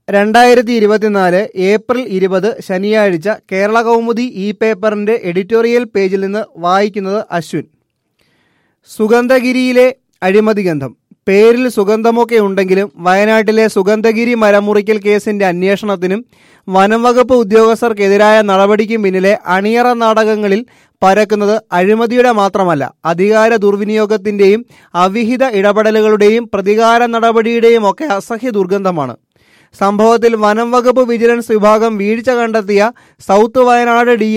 രണ്ടായിരത്തി ഇരുപത്തിനാല് ഏപ്രിൽ ഇരുപത് ശനിയാഴ്ച കേരള കൗമുദി ഇ പേപ്പറിന്റെ എഡിറ്റോറിയൽ പേജിൽ നിന്ന് വായിക്കുന്നത് അശ്വിൻ സുഗന്ധഗിരിയിലെ അഴിമതി ഗന്ധം പേരിൽ സുഗന്ധമൊക്കെ ഉണ്ടെങ്കിലും വയനാട്ടിലെ സുഗന്ധഗിരി മരമുറിക്കൽ കേസിന്റെ അന്വേഷണത്തിനും വനം വകുപ്പ് ഉദ്യോഗസ്ഥർക്കെതിരായ നടപടിക്കും പിന്നിലെ അണിയറ നാടകങ്ങളിൽ പരക്കുന്നത് അഴിമതിയുടെ മാത്രമല്ല അധികാര ദുർവിനിയോഗത്തിന്റെയും അവിഹിത ഇടപെടലുകളുടെയും പ്രതികാര നടപടിയുടെയും ഒക്കെ അസഹ്യ ദുർഗന്ധമാണ് സംഭവത്തിൽ വനം വകുപ്പ് വിജിലൻസ് വിഭാഗം വീഴ്ച കണ്ടെത്തിയ സൗത്ത് വയനാട് ഡി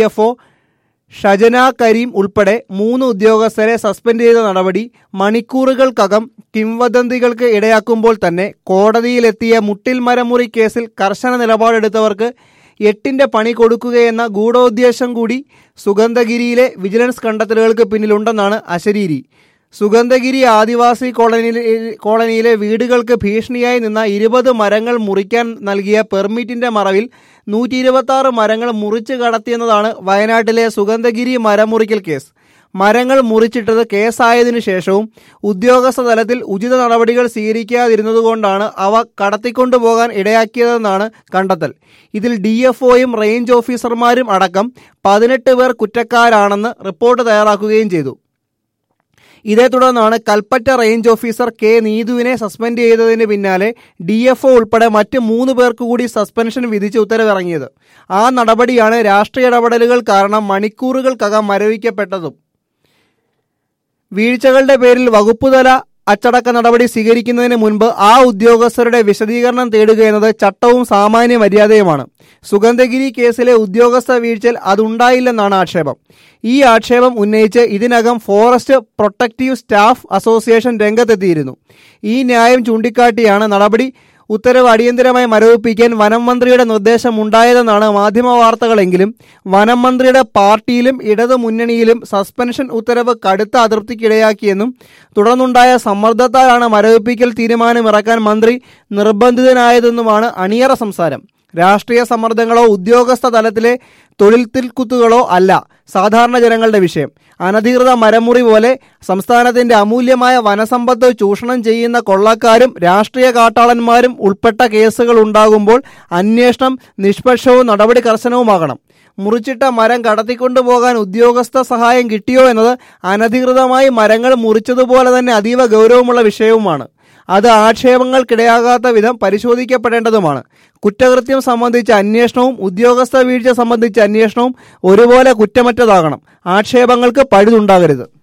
ഷജന കരീം ഉൾപ്പെടെ മൂന്ന് ഉദ്യോഗസ്ഥരെ സസ്പെൻഡ് ചെയ്ത നടപടി മണിക്കൂറുകൾക്കകം കിംവദന്തികൾക്ക് ഇടയാക്കുമ്പോൾ തന്നെ കോടതിയിലെത്തിയ മുട്ടിൽ മരമുറി കേസിൽ കർശന നിലപാടെടുത്തവർക്ക് എട്ടിന്റെ പണി കൊടുക്കുകയെന്ന ഗൂഢോദ്ദേശം കൂടി സുഗന്ധഗിരിയിലെ വിജിലൻസ് കണ്ടെത്തലുകൾക്ക് പിന്നിലുണ്ടെന്നാണ് അശരീരി സുഗന്ധഗിരി ആദിവാസി കോളനിയിലെ കോളനിയിലെ വീടുകൾക്ക് ഭീഷണിയായി നിന്ന ഇരുപത് മരങ്ങൾ മുറിക്കാൻ നൽകിയ പെർമിറ്റിന്റെ മറവിൽ നൂറ്റി ഇരുപത്തി ആറ് മരങ്ങൾ മുറിച്ചു കടത്തിയെന്നതാണ് വയനാട്ടിലെ സുഗന്ധഗിരി മരമുറിക്കൽ കേസ് മരങ്ങൾ മുറിച്ചിട്ടത് കേസായതിനു ശേഷവും ഉദ്യോഗസ്ഥ തലത്തിൽ ഉചിത നടപടികൾ സ്വീകരിക്കാതിരുന്നതുകൊണ്ടാണ് അവ കടത്തിക്കൊണ്ടുപോകാൻ ഇടയാക്കിയതെന്നാണ് കണ്ടെത്തൽ ഇതിൽ ഡി എഫ് ഒയും റേഞ്ച് ഓഫീസർമാരും അടക്കം പതിനെട്ട് പേർ കുറ്റക്കാരാണെന്ന് റിപ്പോർട്ട് തയ്യാറാക്കുകയും ചെയ്തു ഇതേ തുടർന്നാണ് കൽപ്പറ്റ റേഞ്ച് ഓഫീസർ കെ നീതുവിനെ സസ്പെൻഡ് ചെയ്തതിന് പിന്നാലെ ഡി എഫ് ഒ ഉൾപ്പെടെ മറ്റ് മൂന്ന് പേർക്ക് കൂടി സസ്പെൻഷൻ വിധിച്ച് ഉത്തരവിറങ്ങിയത് ആ നടപടിയാണ് രാഷ്ട്രീയ ഇടപെടലുകൾ കാരണം മണിക്കൂറുകൾക്കകം മരവിക്കപ്പെട്ടതും വീഴ്ചകളുടെ പേരിൽ വകുപ്പുതല അച്ചടക്ക നടപടി സ്വീകരിക്കുന്നതിന് മുൻപ് ആ ഉദ്യോഗസ്ഥരുടെ വിശദീകരണം തേടുക എന്നത് ചട്ടവും സാമാന്യ മര്യാദയുമാണ് സുഗന്ധഗിരി കേസിലെ ഉദ്യോഗസ്ഥ വീഴ്ചയിൽ അതുണ്ടായില്ലെന്നാണ് ആക്ഷേപം ഈ ആക്ഷേപം ഉന്നയിച്ച് ഇതിനകം ഫോറസ്റ്റ് പ്രൊട്ടക്റ്റീവ് സ്റ്റാഫ് അസോസിയേഷൻ രംഗത്തെത്തിയിരുന്നു ഈ ന്യായം ചൂണ്ടിക്കാട്ടിയാണ് നടപടി ഉത്തരവ് അടിയന്തരമായി മരവിപ്പിക്കാൻ വനം മന്ത്രിയുടെ നിർദ്ദേശം ഉണ്ടായതെന്നാണ് മാധ്യമ വാർത്തകളെങ്കിലും വനം മന്ത്രിയുടെ പാർട്ടിയിലും ഇടതു മുന്നണിയിലും സസ്പെൻഷൻ ഉത്തരവ് കടുത്ത അതൃപ്തിക്കിടയാക്കിയെന്നും തുടർന്നുണ്ടായ സമ്മർദ്ദത്താലാണ് മരവിപ്പിക്കൽ തീരുമാനമിറക്കാൻ മന്ത്രി നിർബന്ധിതനായതെന്നുമാണ് അണിയറ സംസാരം രാഷ്ട്രീയ സമ്മർദ്ദങ്ങളോ ഉദ്യോഗസ്ഥ തലത്തിലെ തൊഴിൽ തിൽക്കുത്തുകളോ അല്ല സാധാരണ ജനങ്ങളുടെ വിഷയം അനധികൃത മരമുറി പോലെ സംസ്ഥാനത്തിന്റെ അമൂല്യമായ വനസമ്പത്ത് ചൂഷണം ചെയ്യുന്ന കൊള്ളക്കാരും രാഷ്ട്രീയ കാട്ടാളന്മാരും ഉൾപ്പെട്ട കേസുകൾ ഉണ്ടാകുമ്പോൾ അന്വേഷണം നിഷ്പക്ഷവും നടപടി കർശനവുമാകണം മുറിച്ചിട്ട മരം കടത്തിക്കൊണ്ടുപോകാൻ ഉദ്യോഗസ്ഥ സഹായം കിട്ടിയോ എന്നത് അനധികൃതമായി മരങ്ങൾ മുറിച്ചതുപോലെ തന്നെ അതീവ ഗൗരവമുള്ള വിഷയവുമാണ് അത് ആക്ഷേപങ്ങൾക്കിടയാകാത്ത വിധം പരിശോധിക്കപ്പെടേണ്ടതുമാണ് കുറ്റകൃത്യം സംബന്ധിച്ച അന്വേഷണവും ഉദ്യോഗസ്ഥ വീഴ്ച സംബന്ധിച്ച അന്വേഷണവും ഒരുപോലെ കുറ്റമറ്റതാകണം ആക്ഷേപങ്ങൾക്ക് പഴുതുണ്ടാകരുത്